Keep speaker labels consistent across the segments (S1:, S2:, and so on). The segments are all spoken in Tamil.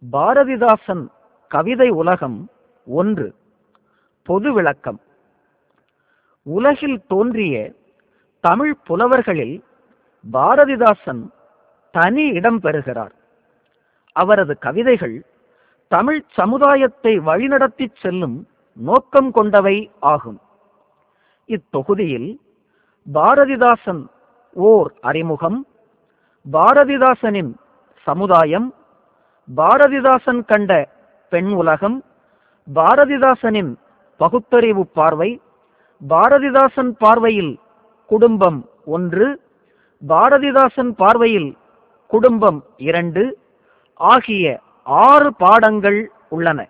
S1: பாரதிதாசன் கவிதை உலகம் ஒன்று பொது விளக்கம் உலகில் தோன்றிய தமிழ் புலவர்களில் பாரதிதாசன் தனி இடம் பெறுகிறார் அவரது கவிதைகள் தமிழ் சமுதாயத்தை வழிநடத்திச் செல்லும் நோக்கம் கொண்டவை ஆகும் இத்தொகுதியில் பாரதிதாசன் ஓர் அறிமுகம் பாரதிதாசனின் சமுதாயம் பாரதிதாசன் கண்ட பெண் உலகம் பாரதிதாசனின் பகுத்தறிவு பார்வை பாரதிதாசன் பார்வையில் குடும்பம் ஒன்று பாரதிதாசன் பார்வையில் குடும்பம் இரண்டு ஆகிய ஆறு பாடங்கள் உள்ளன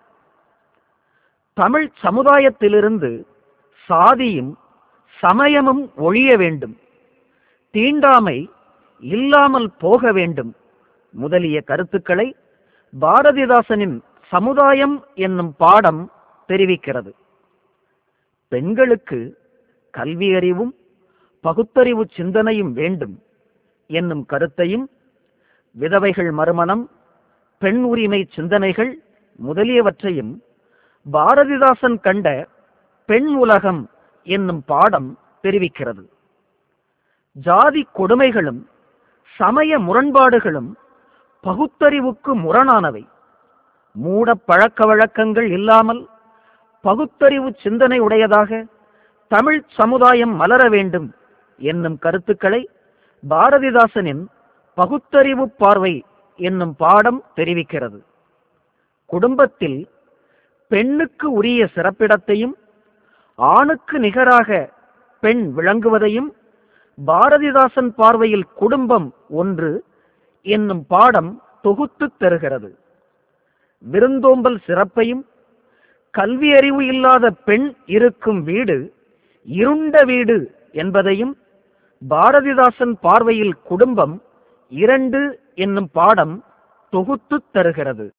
S1: தமிழ் சமுதாயத்திலிருந்து சாதியும் சமயமும் ஒழிய வேண்டும் தீண்டாமை இல்லாமல் போக வேண்டும் முதலிய கருத்துக்களை பாரதிதாசனின் சமுதாயம் என்னும் பாடம் தெரிவிக்கிறது பெண்களுக்கு கல்வி அறிவும் பகுத்தறிவு சிந்தனையும் வேண்டும் என்னும் கருத்தையும் விதவைகள் மறுமணம் பெண் உரிமை சிந்தனைகள் முதலியவற்றையும் பாரதிதாசன் கண்ட பெண் உலகம் என்னும் பாடம் தெரிவிக்கிறது ஜாதி கொடுமைகளும் சமய முரண்பாடுகளும் பகுத்தறிவுக்கு முரணானவை மூட பழக்க வழக்கங்கள் இல்லாமல் பகுத்தறிவு சிந்தனை உடையதாக தமிழ் சமுதாயம் மலர வேண்டும் என்னும் கருத்துக்களை பாரதிதாசனின் பகுத்தறிவு பார்வை என்னும் பாடம் தெரிவிக்கிறது குடும்பத்தில் பெண்ணுக்கு உரிய சிறப்பிடத்தையும் ஆணுக்கு நிகராக பெண் விளங்குவதையும் பாரதிதாசன் பார்வையில் குடும்பம் ஒன்று என்னும் பாடம் தொகுத்துத் தருகிறது விருந்தோம்பல் சிறப்பையும் கல்வி அறிவு இல்லாத பெண் இருக்கும் வீடு இருண்ட வீடு என்பதையும் பாரதிதாசன் பார்வையில் குடும்பம் இரண்டு என்னும் பாடம் தொகுத்துத் தருகிறது